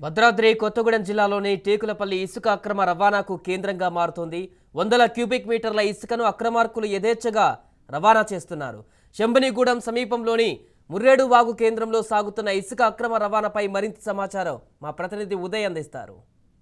భద్రాద్రి కొత్తగూడెం జిల్లాలోని టేకులపల్లి ఇసుక అక్రమ రవాణాకు కేంద్రంగా మారుతోంది వందల క్యూబిక్ మీటర్ల ఇసుకను అక్రమార్కులు యథేచ్ఛగా రవాణా చేస్తున్నారు శంభనిగూడెం సమీపంలోని ముర్రేడు వాగు కేంద్రంలో సాగుతున్న ఇసుక అక్రమ రవాణాపై మరింత సమాచారం మా ప్రతినిధి ఉదయ్ అందిస్తారు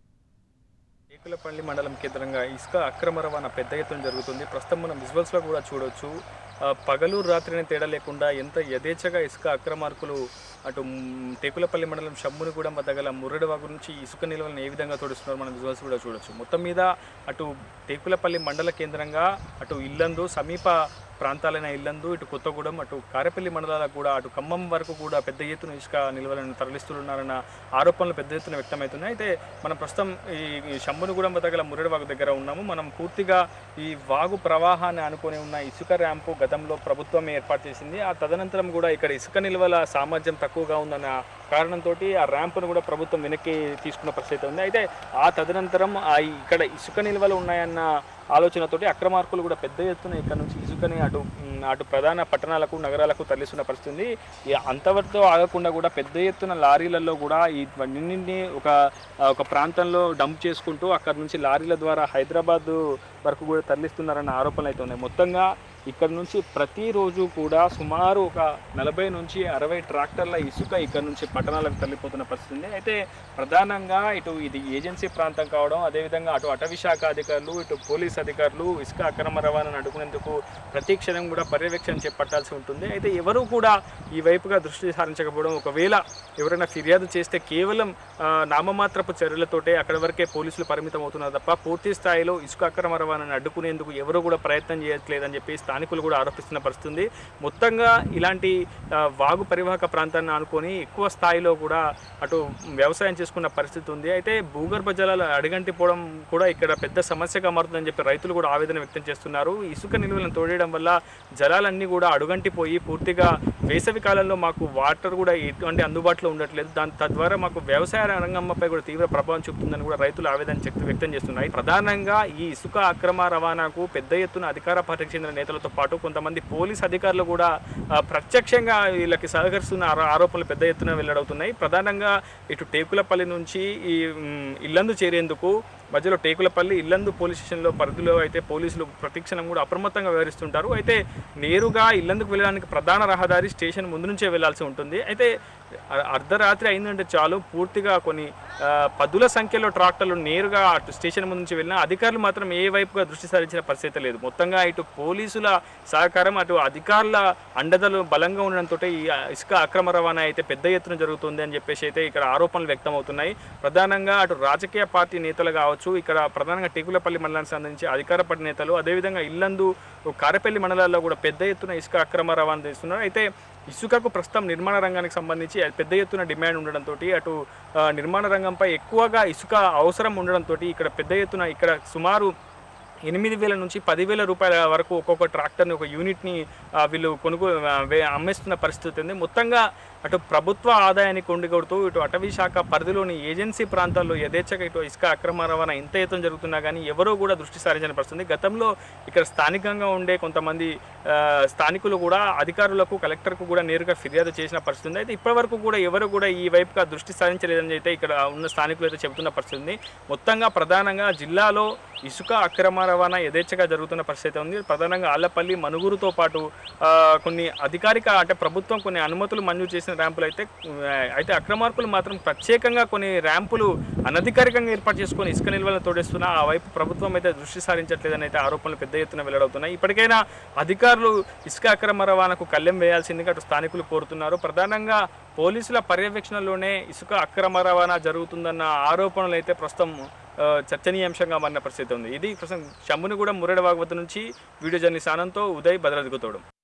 ఏకులపల్లి మండలం కేంద్రంగా ఇసుక అక్రమ రవాణా పెద్ద ఎత్తున జరుగుతుంది ప్రస్తుతం మనం విజువల్స్లో కూడా చూడొచ్చు ఆ, పగలు రాత్రిని తేడా లేకుండా ఎంత యథేచ్ఛగా ఇసుక అక్రమార్కులు అటు మ్, టేకులపల్లి మండలం షమ్మునిగూడెం వద్ద గల ముర్రెడవాగు నుంచి ఇసుక నిల్వలను ఏ విధంగా తోడిస్తున్నారో మనం విజువల్స్ కూడా చూడొచ్చు మొత్తం మీద అటు టేకులపల్లి మండల కేంద్రంగా అటు ఇల్లందు సమీప ప్రాంతాలైన ఇల్లందు ఇటు కొత్తగూడెం అటు కారెపల్లి మండలాలకు కూడా అటు ఖమ్మం వరకు కూడా పెద్ద ఎత్తున ఇసుక నిల్వలను తరలిస్తున్నారన్న ఆరోపణలు పెద్ద ఎత్తున వ్యక్తమవుతున్నాయి అయితే మనం ప్రస్తుతం ఈ ఈ శంభునిగూడెం వద్ద గల మురడి వాగు దగ్గర ఉన్నాము మనం పూర్తిగా ఈ వాగు ప్రవాహాన్ని అనుకొని ఉన్న ఇసుక ర్యాంపు గతంలో ప్రభుత్వం ఏర్పాటు చేసింది ఆ తదనంతరం కూడా ఇక్కడ ఇసుక నిల్వల సామర్థ్యం తక్కువగా ఉందన్న కారణంతో ఆ ర్యాంపును కూడా ప్రభుత్వం వెనక్కి తీసుకున్న పరిస్థితి ఉంది అయితే ఆ తదనంతరం ఆ ఇక్కడ ఇసుక నిల్వలు ఉన్నాయన్న ఆలోచనతోటి అక్రమార్కులు కూడా పెద్ద ఎత్తున ఇక్కడ నుంచి ఇసుకని అటు మ్, అటు ప్రధాన పట్టణాలకు నగరాలకు తరలిస్తున్న పరిస్థితి ఉంది ఈ అంతవరతో ఆగకుండా కూడా పెద్ద ఎత్తున లారీలలో కూడా ఈ నిన్నింటిని ఒక ఒక ప్రాంతంలో డంప్ చేసుకుంటూ అక్కడ నుంచి లారీల ద్వారా హైదరాబాద్ వరకు కూడా తరలిస్తున్నారన్న ఆరోపణలు అయితే ఉన్నాయి మొత్తంగా ఇక్కడ నుంచి ప్రతిరోజు కూడా సుమారు ఒక నలభై నుంచి అరవై ట్రాక్టర్ల ఇసుక ఇక్కడ నుంచి పట్టణాలకు తరలిపోతున్న పరిస్థితి ఉంది అయితే ప్రధానంగా ఇటు ఇది ఏజెన్సీ ప్రాంతం కావడం అదేవిధంగా అటు అటవీ శాఖ అధికారులు ఇటు పోలీస్ అధికారులు ఇసుక అక్రమ రవాణాను అడ్డుకునేందుకు ప్రతి క్షణం కూడా పర్యవేక్షణ చేపట్టాల్సి ఉంటుంది అయితే ఎవరు కూడా ఈ వైపుగా దృష్టి సారించకపోవడం ఒకవేళ ఎవరైనా ఫిర్యాదు చేస్తే కేవలం ఆ, నామమాత్రపు చర్యలతోటే అక్కడి వరకే పోలీసులు పరిమితం అవుతున్నారు తప్ప పూర్తి స్థాయిలో ఇసుక అక్రమ రవాణాను అడ్డుకునేందుకు ఎవరు కూడా ప్రయత్నం చేయట్లేదని చెప్పి స్థానికులు కూడా ఆరోపిస్తున్న పరిస్థితి ఉంది మొత్తంగా ఇలాంటి ఆ, వాగు పరివాహక ప్రాంతాన్ని అనుకొని ఎక్కువ స్థాయిలో కూడా అటు వ్యవసాయం చేసుకున్న పరిస్థితి ఉంది అయితే భూగర్భ జలాలు అడిగంటిపోవడం కూడా ఇక్కడ పెద్ద సమస్యగా మారుతుందని చెప్పి రైతులు కూడా ఆవేదన వ్యక్తం చేస్తున్నారు ఇసుక నిల్వలను తోడేయడం వల్ల జలాలన్నీ కూడా అడుగంటిపోయి పూర్తిగా వేసవి కాలంలో మాకు వాటర్ కూడా ఎటువంటి అందుబాటులో ఉండట్లేదు దాని తద్వారా మాకు వ్యవసాయ రంగంపై కూడా తీవ్ర ప్రభావం చూపుతుందని కూడా రైతులు ఆవేదన చెక్- వ్యక్తం చేస్తున్నారు ప్రధానంగా ఈ ఇసుక అక్రమ రవాణాకు పెద్ద ఎత్తున అధికార పార్టీకి చెందిన నేతలతో పాటు కొంతమంది పోలీస్ అధికారులు కూడా ఆ, ప్రత్యక్షంగా వీళ్ళకి సహకరిస్తున్న ఆరో- ఆరోపణలు పెద్ద ఎత్తున వెల్లడవుతున్నాయి ప్రధానంగా ఇటు టేకులపల్లి నుంచి ఈ మ్, ఇల్లందు చేరేందుకు మధ్యలో టేకులపల్లి ఇల్లందు పోలీస్ స్టేషన్లో పరిధిలో అయితే పోలీసులు ప్రతిక్షణం కూడా అప్రమత్తంగా వ్యవహరిస్తుంటారు అయితే నేరుగా ఇల్లందుకు వెళ్ళడానికి ప్రధాన రహదారి స్టేషన్ ముందు నుంచే వెళ్లాల్సి ఉంటుంది అయితే అ- అర్ధరాత్రి అయిందంటే చాలు పూర్తిగా కొన్ని ఆ, పదుల సంఖ్యలో ట్రాక్టర్లు నేరుగా అటు స్టేషన్ ముందు నుంచి వెళ్ళినా అధికారులు మాత్రం ఏ వైపుగా దృష్టి సారించిన పరిస్థితి లేదు మొత్తంగా ఇటు పోలీసుల సహకారం అటు అధికారుల అండదలు బలంగా ఉండడంతో ఈ ఇసుక అక్రమ రవాణా అయితే పెద్ద ఎత్తున జరుగుతుంది అని చెప్పేసి అయితే ఇక్కడ ఆరోపణలు వ్యక్తం అవుతున్నాయి ప్రధానంగా అటు రాజకీయ పార్టీ నేతలు కావచ్చు ఇక్కడ ప్రధానంగా టేకులపల్లి మండలానికి సంబంధించి అధికార పార్టీ నేతలు అదేవిధంగా ఇల్లందు కారపల్లి మండలాల్లో కూడా పెద్ద ఎత్తున ఇసుక అక్రమ రవాణా చేస్తున్నారు అయితే ఇసుకకు ప్రస్తుతం నిర్మాణ రంగానికి సంబంధించి పెద్ద ఎత్తున డిమాండ్ ఉండడంతో అటు ఆ, నిర్మాణ రంగంపై ఎక్కువగా ఇసుక అవసరం ఉండడంతో ఇక్కడ పెద్ద ఎత్తున ఇక్కడ సుమారు ఎనిమిది వేల నుంచి పదివేల రూపాయల వరకు ఒక్కొక్క ట్రాక్టర్ని ఒక యూనిట్ని ఆ, వీళ్ళు కొనుగోలు ఆ, వే- అమ్మేస్తున్న పరిస్థితి ఉంది మొత్తంగా అటు ప్రభుత్వ ఆదాయాన్ని కొండికొడుతూ ఇటు అటవీ శాఖ పరిధిలోని ఏజెన్సీ ప్రాంతాల్లో యథేచ్ఛగా ఇటు ఇసుక అక్రమ రవాణా ఎంత ఎత్తున జరుగుతున్నా కానీ ఎవరూ కూడా దృష్టి సారించిన పరిస్థితి ఉంది. గతంలో ఇక్కడ స్థానికంగా ఉండే కొంతమంది ఆ, స్థానికులు కూడా అధికారులకు కలెక్టర్కు కూడా నేరుగా ఫిర్యాదు చేసిన పరిస్థితి ఉంది అయితే ఇప్పటివరకు కూడా ఎవరు కూడా ఈ వైపుగా దృష్టి సారించలేదని అయితే ఇక్కడ ఉన్న స్థానికులు అయితే చెబుతున్న పరిస్థితి ఉంది మొత్తంగా ప్రధానంగా జిల్లాలో ఇసుక అక్రమ రవాణా యథేచ్ఛగా జరుగుతున్న పరిస్థితి ఉంది ప్రధానంగా ఆళ్లపల్లి మనుగురుతో పాటు ఆ, కొన్ని అధికారిక అంటే ప్రభుత్వం కొన్ని అనుమతులు మంజూరు చేసిన ర్యాంపులు అయితే ఆ, అయితే అక్రమార్కులు మాత్రం ప్రత్యేకంగా కొన్ని ర్యాంపులు అనధికారికంగా ఏర్పాటు చేసుకొని ఇసుక నిల్వలను తోడేస్తున్న ఆ వైపు ప్రభుత్వం అయితే దృష్టి సారించట్లేదని అయితే ఆరోపణలు పెద్ద ఎత్తున వెల్లడవుతున్నాయి ఇప్పటికైనా అధికారులు ఇసుక అక్రమ రవాణాకు కళ్ళెం వేయాల్సిందిగా అటు స్థానికులు కోరుతున్నారు ప్రధానంగా పోలీసుల పర్యవేక్షణలోనే ఇసుక అక్రమ రవాణా జరుగుతుందన్న ఆరోపణలు అయితే ప్రస్తుతం ఆ, చర్చనీయాంశంగా మారిన పరిస్థితి ఉంది ఇది ప్రస్తుతం శంభుని కూడా మురడవాగు వద్ద నుంచి వీడియో జర్నలిస్ట్ ఆనంద్తో ఉదయ్ భద్రాద్రి కొత్తగూడెం